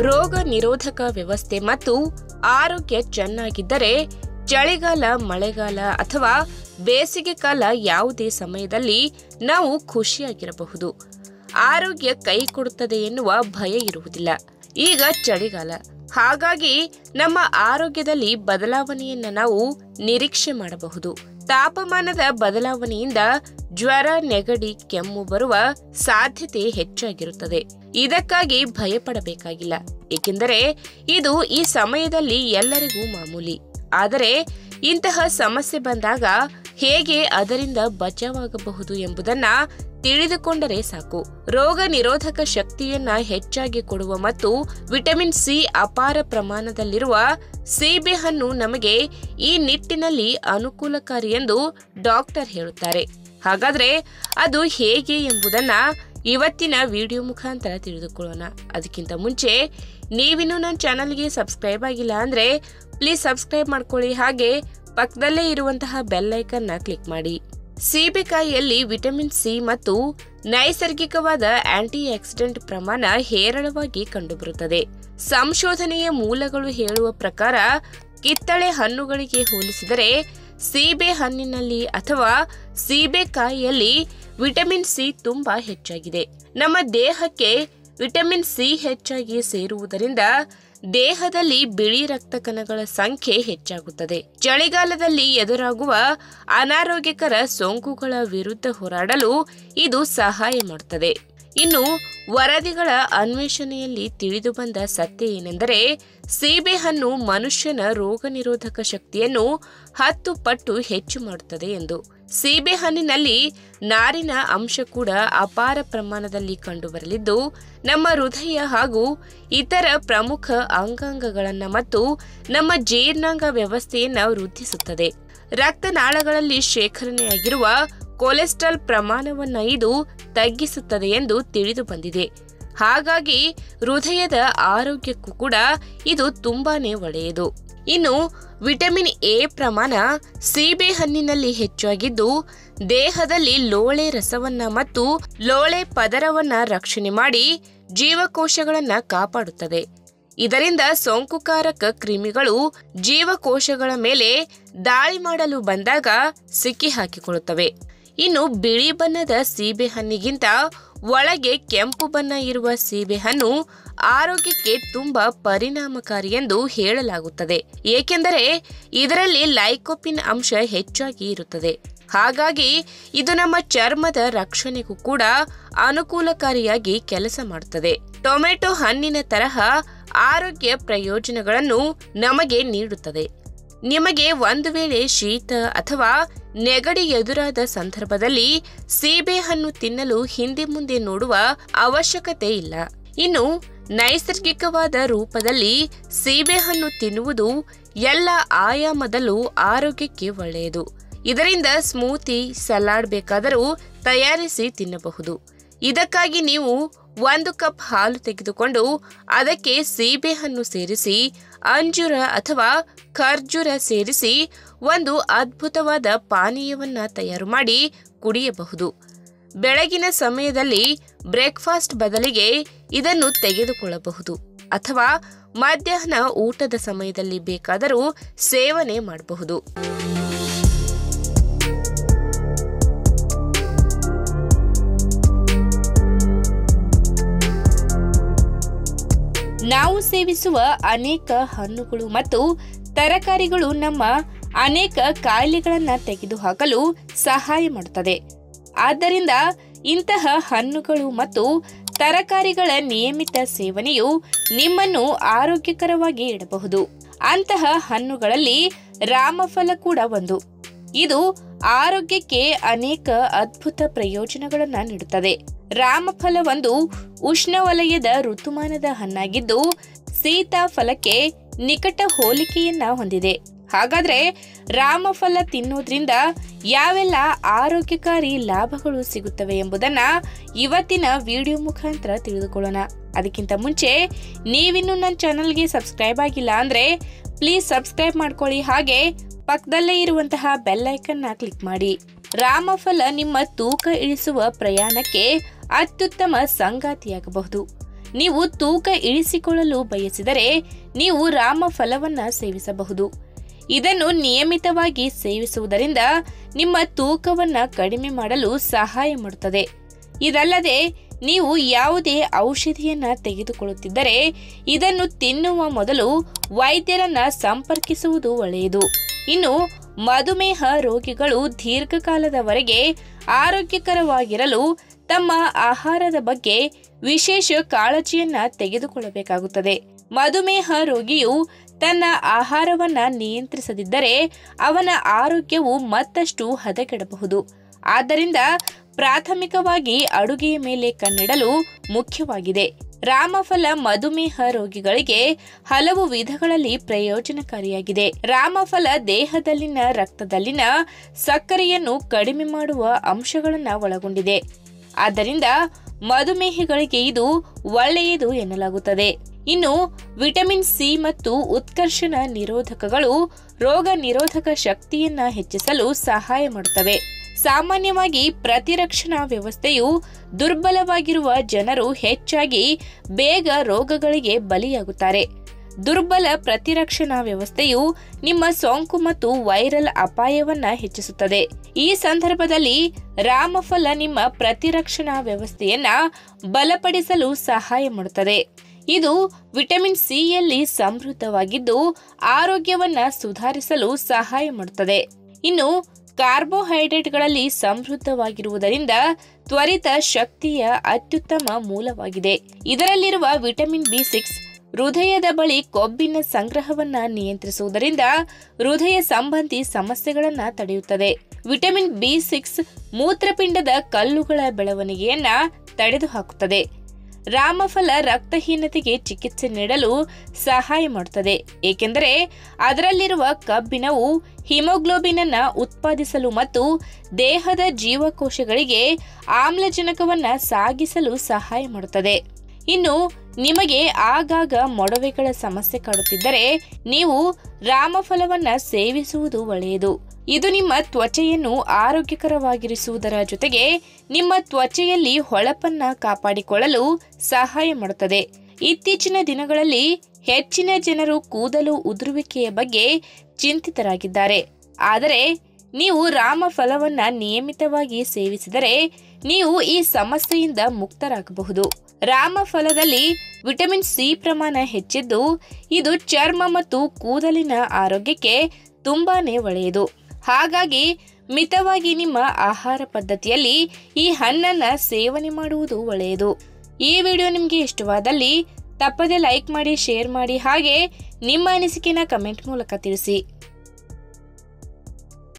ರೋಗ ನಿರೋಧಕ ವ್ಯವಸ್ಥೆ ಮತ್ತು ಆರೋಗ್ಯ ಚೆನ್ನಾಗಿದ್ದರೆ ಚಳಿಗಾಲ ಮಳೆಗಾಲ ಅಥವಾ ಬೇಸಿಗೆ ಕಾಲ ಯಾವುದೇ ಸಮಯದಲ್ಲಿ ನಾವು ಖುಷಿಯಾಗಿರಬಹುದು ಆರೋಗ್ಯ ಕೈ ಕೊಡುತ್ತದೆ ಎನ್ನುವ ಭಯ ಇರುವುದಿಲ್ಲ ಈಗ ಚಳಿಗಾಲ ಹಾಗಾಗಿ ನಮ್ಮ ಆರೋಗ್ಯದಲ್ಲಿ ಬದಲಾವಣೆಯನ್ನ ನಾವು ನಿರೀಕ್ಷೆ ಮಾಡಬಹುದು ತಾಪಮಾನದ ಬದಲಾವಣೆಯಿಂದ ಜ್ವರ ನೆಗಡಿ ಕೆಮ್ಮು ಬರುವ ಸಾಧ್ಯತೆ ಹೆಚ್ಚಾಗಿರುತ್ತದೆ ಇದಕ್ಕಾಗಿ ಭಯಪಡಬೇಕಾಗಿಲ್ಲ ಏಕೆಂದರೆ ಇದು ಈ ಸಮಯದಲ್ಲಿ ಎಲ್ಲರಿಗೂ ಮಾಮೂಲಿ ಆದರೆ ಇಂತಹ ಸಮಸ್ಯೆ ಬಂದಾಗ ಹೇಗೆ ಅದರಿಂದ ಬಚಾವಾಗಬಹುದು ಎಂಬುದನ್ನ ತಿಳಿದುಕೊಂಡರೆ ಸಾಕು ರೋಗ ನಿರೋಧಕ ಶಕ್ತಿಯನ್ನ ಹೆಚ್ಚಾಗಿ ಕೊಡುವ ಮತ್ತು ವಿಟಮಿನ್ ಸಿ ಅಪಾರ ಪ್ರಮಾಣದಲ್ಲಿರುವ ಸೀಬೆಹಣ್ಣು ನಮಗೆ ಈ ನಿಟ್ಟಿನಲ್ಲಿ ಅನುಕೂಲಕಾರಿ ಎಂದು ಡಾಕ್ಟರ್ ಹೇಳುತ್ತಾರೆ ಹಾಗಾದ್ರೆ ಅದು ಹೇಗೆ ಎಂಬುದನ್ನ ಇವತ್ತಿನ ವಿಡಿಯೋ ಮುಖಾಂತರ ತಿಳಿದುಕೊಳ್ಳೋಣ ಅದಕ್ಕಿಂತ ಮುಂಚೆ ನೀವಿನ್ನೂ ನನ್ನ ಚಾನಲ್ಗೆ ಸಬ್ಸ್ಕ್ರೈಬ್ ಆಗಿಲ್ಲ ಅಂದ್ರೆ ಪ್ಲೀಸ್ ಸಬ್ಸ್ಕ್ರೈಬ್ ಮಾಡ್ಕೊಳ್ಳಿ ಹಾಗೆ ಪಕ್ಕದಲ್ಲೇ ಇರುವಂತಹ ಬೆಲ್ ಐಕನ್ನ ಕ್ಲಿಕ್ ಮಾಡಿ ಸೀಬೆಕಾಯಿಯಲ್ಲಿ ವಿಟಮಿನ್ ಸಿ ಮತ್ತು ನೈಸರ್ಗಿಕವಾದ ಆಂಟಿ ಆಕ್ಸಿಡೆಂಟ್ ಪ್ರಮಾಣ ಹೇರಳವಾಗಿ ಕಂಡುಬರುತ್ತದೆ ಸಂಶೋಧನೆಯ ಮೂಲಗಳು ಹೇಳುವ ಪ್ರಕಾರ ಕಿತ್ತಳೆ ಹಣ್ಣುಗಳಿಗೆ ಹೋಲಿಸಿದರೆ ಸೀಬೆ ಹಣ್ಣಿನಲ್ಲಿ ಅಥವಾ ಸೀಬೆಕಾಯಿಯಲ್ಲಿ ವಿಟಮಿನ್ ಸಿ ತುಂಬಾ ಹೆಚ್ಚಾಗಿದೆ ನಮ್ಮ ದೇಹಕ್ಕೆ ವಿಟಮಿನ್ ಸಿ ಹೆಚ್ಚಾಗಿ ಸೇರುವುದರಿಂದ ದೇಹದಲ್ಲಿ ಬಿಳಿ ರಕ್ತ ಕಣಗಳ ಸಂಖ್ಯೆ ಹೆಚ್ಚಾಗುತ್ತದೆ ಚಳಿಗಾಲದಲ್ಲಿ ಎದುರಾಗುವ ಅನಾರೋಗ್ಯಕರ ಸೋಂಕುಗಳ ವಿರುದ್ಧ ಹೋರಾಡಲು ಇದು ಸಹಾಯ ಮಾಡುತ್ತದೆ ಇನ್ನು ವರದಿಗಳ ಅನ್ವೇಷಣೆಯಲ್ಲಿ ತಿಳಿದುಬಂದ ಸತ್ಯ ಏನೆಂದರೆ ಸೀಬೆಹಣ್ಣು ಮನುಷ್ಯನ ರೋಗ ನಿರೋಧಕ ಶಕ್ತಿಯನ್ನು ಹತ್ತು ಪಟ್ಟು ಹೆಚ್ಚು ಮಾಡುತ್ತದೆ ಎಂದು ಸೀಬೆಹಣ್ಣಿನಲ್ಲಿ ನಾರಿನ ಅಂಶ ಕೂಡ ಅಪಾರ ಪ್ರಮಾಣದಲ್ಲಿ ಕಂಡುಬರಲಿದ್ದು ನಮ್ಮ ಹೃದಯ ಹಾಗೂ ಇತರ ಪ್ರಮುಖ ಅಂಗಾಂಗಗಳನ್ನು ಮತ್ತು ನಮ್ಮ ಜೀರ್ಣಾಂಗ ವ್ಯವಸ್ಥೆಯನ್ನು ವೃದ್ಧಿಸುತ್ತದೆ ರಕ್ತನಾಳಗಳಲ್ಲಿ ಶೇಖರಣೆಯಾಗಿರುವ ಕೊಲೆಸ್ಟ್ರಾಲ್ ಪ್ರಮಾಣವನ್ನ ಇದು ತಗ್ಗಿಸುತ್ತದೆ ಎಂದು ತಿಳಿದು ಬಂದಿದೆ ಹಾಗಾಗಿ ಹೃದಯದ ಆರೋಗ್ಯಕ್ಕೂ ಕೂಡ ಇದು ತುಂಬಾನೇ ಒಳ್ಳೆಯದು ಇನ್ನು ವಿಟಮಿನ್ ಎ ಪ್ರಮಾಣ ಸೀಬೆ ಹಣ್ಣಿನಲ್ಲಿ ಹೆಚ್ಚಾಗಿದ್ದು ದೇಹದಲ್ಲಿ ಲೋಳೆ ರಸವನ್ನ ಮತ್ತು ಲೋಳೆ ಪದರವನ್ನ ರಕ್ಷಣೆ ಮಾಡಿ ಜೀವಕೋಶಗಳನ್ನ ಕಾಪಾಡುತ್ತದೆ ಇದರಿಂದ ಸೋಂಕುಕಾರಕ ಕ್ರಿಮಿಗಳು ಜೀವಕೋಶಗಳ ಮೇಲೆ ದಾಳಿ ಮಾಡಲು ಬಂದಾಗ ಸಿಕ್ಕಿ ಹಾಕಿಕೊಳ್ಳುತ್ತವೆ ಇನ್ನು ಬಿಳಿ ಬಣ್ಣದ ಸೀಬೆಹಣ್ಣಿಗಿಂತ ಒಳಗೆ ಕೆಂಪು ಬಣ್ಣ ಇರುವ ಸೀಬೆಹಣ್ಣು ಆರೋಗ್ಯಕ್ಕೆ ತುಂಬಾ ಪರಿಣಾಮಕಾರಿ ಎಂದು ಹೇಳಲಾಗುತ್ತದೆ ಏಕೆಂದರೆ ಇದರಲ್ಲಿ ಲೈಕೋಪಿನ್ ಅಂಶ ಹೆಚ್ಚಾಗಿ ಇರುತ್ತದೆ ಹಾಗಾಗಿ ಇದು ನಮ್ಮ ಚರ್ಮದ ರಕ್ಷಣೆಗೂ ಕೂಡ ಅನುಕೂಲಕಾರಿಯಾಗಿ ಕೆಲಸ ಮಾಡುತ್ತದೆ ಟೊಮೆಟೊ ಹಣ್ಣಿನ ತರಹ ಆರೋಗ್ಯ ಪ್ರಯೋಜನಗಳನ್ನು ನಮಗೆ ನೀಡುತ್ತದೆ ನಿಮಗೆ ಒಂದು ವೇಳೆ ಶೀತ ಅಥವಾ ನೆಗಡಿ ಎದುರಾದ ಸಂದರ್ಭದಲ್ಲಿ ಸೀಬೆಹಣ್ಣು ತಿನ್ನಲು ಹಿಂದೆ ಮುಂದೆ ನೋಡುವ ಅವಶ್ಯಕತೆ ಇಲ್ಲ ಇನ್ನು ನೈಸರ್ಗಿಕವಾದ ರೂಪದಲ್ಲಿ ಸೀಬೆಹಣ್ಣು ತಿನ್ನುವುದು ಎಲ್ಲ ಆಯಾಮದಲ್ಲೂ ಆರೋಗ್ಯಕ್ಕೆ ಒಳ್ಳೆಯದು ಇದರಿಂದ ಸ್ಮೂತಿ ಸಲಾಡ್ ಬೇಕಾದರೂ ತಯಾರಿಸಿ ತಿನ್ನಬಹುದು ಇದಕ್ಕಾಗಿ ನೀವು ಒಂದು ಕಪ್ ಹಾಲು ತೆಗೆದುಕೊಂಡು ಅದಕ್ಕೆ ಸೀಬೆಹಣ್ಣು ಸೇರಿಸಿ ಅಂಜೂರ ಅಥವಾ ಖರ್ಜೂರ ಸೇರಿಸಿ ಒಂದು ಅದ್ಭುತವಾದ ಪಾನೀಯವನ್ನ ತಯಾರು ಮಾಡಿ ಕುಡಿಯಬಹುದು ಬೆಳಗಿನ ಸಮಯದಲ್ಲಿ ಬ್ರೇಕ್ಫಾಸ್ಟ್ ಬದಲಿಗೆ ಇದನ್ನು ತೆಗೆದುಕೊಳ್ಳಬಹುದು ಅಥವಾ ಮಧ್ಯಾಹ್ನ ಊಟದ ಸಮಯದಲ್ಲಿ ಬೇಕಾದರೂ ಸೇವನೆ ಮಾಡಬಹುದು ನಾವು ಸೇವಿಸುವ ಅನೇಕ ಹಣ್ಣುಗಳು ಮತ್ತು ತರಕಾರಿಗಳು ನಮ್ಮ ಅನೇಕ ಕಾಯಿಲೆಗಳನ್ನು ತೆಗೆದುಹಾಕಲು ಸಹಾಯ ಮಾಡುತ್ತದೆ ಆದ್ದರಿಂದ ಇಂತಹ ಹಣ್ಣುಗಳು ಮತ್ತು ತರಕಾರಿಗಳ ನಿಯಮಿತ ಸೇವನೆಯು ನಿಮ್ಮನ್ನು ಆರೋಗ್ಯಕರವಾಗಿ ಇಡಬಹುದು ಅಂತಹ ಹಣ್ಣುಗಳಲ್ಲಿ ರಾಮಫಲ ಕೂಡ ಒಂದು ಇದು ಆರೋಗ್ಯಕ್ಕೆ ಅನೇಕ ಅದ್ಭುತ ಪ್ರಯೋಜನಗಳನ್ನು ನೀಡುತ್ತದೆ ರಾಮಫಲ ಒಂದು ಉಷ್ಣವಲಯದ ಋತುಮಾನದ ಹಣ್ಣಾಗಿದ್ದು ಸೀತಾಫಲಕ್ಕೆ ನಿಕಟ ಹೋಲಿಕೆಯನ್ನ ಹೊಂದಿದೆ ಹಾಗಾದ್ರೆ ರಾಮಫಲ ತಿನ್ನೋದ್ರಿಂದ ಯಾವೆಲ್ಲ ಆರೋಗ್ಯಕಾರಿ ಲಾಭಗಳು ಸಿಗುತ್ತವೆ ಎಂಬುದನ್ನ ಇವತ್ತಿನ ವಿಡಿಯೋ ಮುಖಾಂತರ ತಿಳಿದುಕೊಳ್ಳೋಣ ಅದಕ್ಕಿಂತ ಮುಂಚೆ ನೀವಿನ್ನೂ ನನ್ನ ಚಾನಲ್ಗೆ ಸಬ್ಸ್ಕ್ರೈಬ್ ಆಗಿಲ್ಲ ಅಂದ್ರೆ ಪ್ಲೀಸ್ ಸಬ್ಸ್ಕ್ರೈಬ್ ಮಾಡ್ಕೊಳ್ಳಿ ಹಾಗೆ ಪಕ್ಕದಲ್ಲೇ ಇರುವಂತಹ ಬೆಲ್ ಐಕನ್ನ ಕ್ಲಿಕ್ ಮಾಡಿ ರಾಮಫಲ ನಿಮ್ಮ ತೂಕ ಇಳಿಸುವ ಪ್ರಯಾಣಕ್ಕೆ ಅತ್ಯುತ್ತಮ ಸಂಗಾತಿಯಾಗಬಹುದು ನೀವು ತೂಕ ಇಳಿಸಿಕೊಳ್ಳಲು ಬಯಸಿದರೆ ನೀವು ರಾಮ ಫಲವನ್ನ ಸೇವಿಸಬಹುದು ಇದನ್ನು ನಿಯಮಿತವಾಗಿ ಸೇವಿಸುವುದರಿಂದ ನಿಮ್ಮ ತೂಕವನ್ನ ಕಡಿಮೆ ಮಾಡಲು ಸಹಾಯ ಮಾಡುತ್ತದೆ ಇದಲ್ಲದೆ ನೀವು ಯಾವುದೇ ಔಷಧಿಯನ್ನ ತೆಗೆದುಕೊಳ್ಳುತ್ತಿದ್ದರೆ ಇದನ್ನು ತಿನ್ನುವ ಮೊದಲು ವೈದ್ಯರನ್ನ ಸಂಪರ್ಕಿಸುವುದು ಒಳ್ಳೆಯದು ಇನ್ನು ಮಧುಮೇಹ ರೋಗಿಗಳು ದೀರ್ಘಕಾಲದವರೆಗೆ ಆರೋಗ್ಯಕರವಾಗಿರಲು ತಮ್ಮ ಆಹಾರದ ಬಗ್ಗೆ ವಿಶೇಷ ಕಾಳಜಿಯನ್ನ ತೆಗೆದುಕೊಳ್ಳಬೇಕಾಗುತ್ತದೆ ಮಧುಮೇಹ ರೋಗಿಯು ತನ್ನ ಆಹಾರವನ್ನ ನಿಯಂತ್ರಿಸದಿದ್ದರೆ ಅವನ ಆರೋಗ್ಯವು ಮತ್ತಷ್ಟು ಹದಗೆಡಬಹುದು ಆದ್ದರಿಂದ ಪ್ರಾಥಮಿಕವಾಗಿ ಅಡುಗೆಯ ಮೇಲೆ ಕಣ್ಣಿಡಲು ಮುಖ್ಯವಾಗಿದೆ ರಾಮಫಲ ಮಧುಮೇಹ ರೋಗಿಗಳಿಗೆ ಹಲವು ವಿಧಗಳಲ್ಲಿ ಪ್ರಯೋಜನಕಾರಿಯಾಗಿದೆ ರಾಮಫಲ ದೇಹದಲ್ಲಿನ ರಕ್ತದಲ್ಲಿನ ಸಕ್ಕರೆಯನ್ನು ಕಡಿಮೆ ಮಾಡುವ ಅಂಶಗಳನ್ನು ಒಳಗೊಂಡಿದೆ ಆದ್ದರಿಂದ ಮಧುಮೇಹಿಗಳಿಗೆ ಇದು ಒಳ್ಳೆಯದು ಎನ್ನಲಾಗುತ್ತದೆ ಇನ್ನು ವಿಟಮಿನ್ ಸಿ ಮತ್ತು ಉತ್ಕರ್ಷಣ ನಿರೋಧಕಗಳು ರೋಗ ನಿರೋಧಕ ಶಕ್ತಿಯನ್ನ ಹೆಚ್ಚಿಸಲು ಸಹಾಯ ಮಾಡುತ್ತವೆ ಸಾಮಾನ್ಯವಾಗಿ ಪ್ರತಿರಕ್ಷಣಾ ವ್ಯವಸ್ಥೆಯು ದುರ್ಬಲವಾಗಿರುವ ಜನರು ಹೆಚ್ಚಾಗಿ ಬೇಗ ರೋಗಗಳಿಗೆ ಬಲಿಯಾಗುತ್ತಾರೆ ದುರ್ಬಲ ಪ್ರತಿರಕ್ಷಣಾ ವ್ಯವಸ್ಥೆಯು ನಿಮ್ಮ ಸೋಂಕು ಮತ್ತು ವೈರಲ್ ಅಪಾಯವನ್ನ ಹೆಚ್ಚಿಸುತ್ತದೆ ಈ ಸಂದರ್ಭದಲ್ಲಿ ರಾಮಫಲ ನಿಮ್ಮ ಪ್ರತಿರಕ್ಷಣಾ ವ್ಯವಸ್ಥೆಯನ್ನ ಬಲಪಡಿಸಲು ಸಹಾಯ ಮಾಡುತ್ತದೆ ಇದು ವಿಟಮಿನ್ ಸಿಯಲ್ಲಿ ಸಮೃದ್ಧವಾಗಿದ್ದು ಆರೋಗ್ಯವನ್ನ ಸುಧಾರಿಸಲು ಸಹಾಯ ಮಾಡುತ್ತದೆ ಇನ್ನು ಕಾರ್ಬೋಹೈಡ್ರೇಟ್ಗಳಲ್ಲಿ ಸಮೃದ್ಧವಾಗಿರುವುದರಿಂದ ತ್ವರಿತ ಶಕ್ತಿಯ ಅತ್ಯುತ್ತಮ ಮೂಲವಾಗಿದೆ ಇದರಲ್ಲಿರುವ ವಿಟಮಿನ್ ಬಿ ಸಿಕ್ಸ್ ಹೃದಯದ ಬಳಿ ಕೊಬ್ಬಿನ ಸಂಗ್ರಹವನ್ನ ನಿಯಂತ್ರಿಸುವುದರಿಂದ ಹೃದಯ ಸಂಬಂಧಿ ಸಮಸ್ಯೆಗಳನ್ನ ತಡೆಯುತ್ತದೆ ವಿಟಮಿನ್ ಬಿ ಸಿಕ್ಸ್ ಮೂತ್ರಪಿಂಡದ ಕಲ್ಲುಗಳ ಬೆಳವಣಿಗೆಯನ್ನ ತಡೆದುಹಾಕುತ್ತದೆ ರಾಮಫಲ ರಕ್ತಹೀನತೆಗೆ ಚಿಕಿತ್ಸೆ ನೀಡಲು ಸಹಾಯ ಮಾಡುತ್ತದೆ ಏಕೆಂದರೆ ಅದರಲ್ಲಿರುವ ಕಬ್ಬಿಣವು ಹಿಮೋಗ್ಲೋಬಿನ್ ಅನ್ನ ಉತ್ಪಾದಿಸಲು ಮತ್ತು ದೇಹದ ಜೀವಕೋಶಗಳಿಗೆ ಆಮ್ಲಜನಕವನ್ನ ಸಾಗಿಸಲು ಸಹಾಯ ಮಾಡುತ್ತದೆ ಇನ್ನು ನಿಮಗೆ ಆಗಾಗ ಮೊಡವೆಗಳ ಸಮಸ್ಯೆ ಕಾಡುತ್ತಿದ್ದರೆ ನೀವು ರಾಮಫಲವನ್ನ ಸೇವಿಸುವುದು ಒಳ್ಳೆಯದು ಇದು ನಿಮ್ಮ ತ್ವಚೆಯನ್ನು ಆರೋಗ್ಯಕರವಾಗಿರಿಸುವುದರ ಜೊತೆಗೆ ನಿಮ್ಮ ತ್ವಚೆಯಲ್ಲಿ ಹೊಳಪನ್ನ ಕಾಪಾಡಿಕೊಳ್ಳಲು ಸಹಾಯ ಮಾಡುತ್ತದೆ ಇತ್ತೀಚಿನ ದಿನಗಳಲ್ಲಿ ಹೆಚ್ಚಿನ ಜನರು ಕೂದಲು ಉದುರುವಿಕೆಯ ಬಗ್ಗೆ ಚಿಂತಿತರಾಗಿದ್ದಾರೆ ಆದರೆ ನೀವು ರಾಮಫಲವನ್ನ ನಿಯಮಿತವಾಗಿ ಸೇವಿಸಿದರೆ ನೀವು ಈ ಸಮಸ್ಯೆಯಿಂದ ಮುಕ್ತರಾಗಬಹುದು ರಾಮಫಲದಲ್ಲಿ ವಿಟಮಿನ್ ಸಿ ಪ್ರಮಾಣ ಹೆಚ್ಚಿದ್ದು ಇದು ಚರ್ಮ ಮತ್ತು ಕೂದಲಿನ ಆರೋಗ್ಯಕ್ಕೆ ತುಂಬಾನೇ ಒಳ್ಳೆಯದು ಹಾಗಾಗಿ ಮಿತವಾಗಿ ನಿಮ್ಮ ಆಹಾರ ಪದ್ಧತಿಯಲ್ಲಿ ಈ ಹಣ್ಣನ್ನ ಸೇವನೆ ಮಾಡುವುದು ಒಳ್ಳೆಯದು ಈ ವಿಡಿಯೋ ನಿಮಗೆ ಇಷ್ಟವಾದಲ್ಲಿ ತಪ್ಪದೆ ಲೈಕ್ ಮಾಡಿ ಶೇರ್ ಮಾಡಿ ಹಾಗೆ ನಿಮ್ಮ ಅನಿಸಿಕೆನ ಕಮೆಂಟ್ ಮೂಲಕ ತಿಳಿಸಿ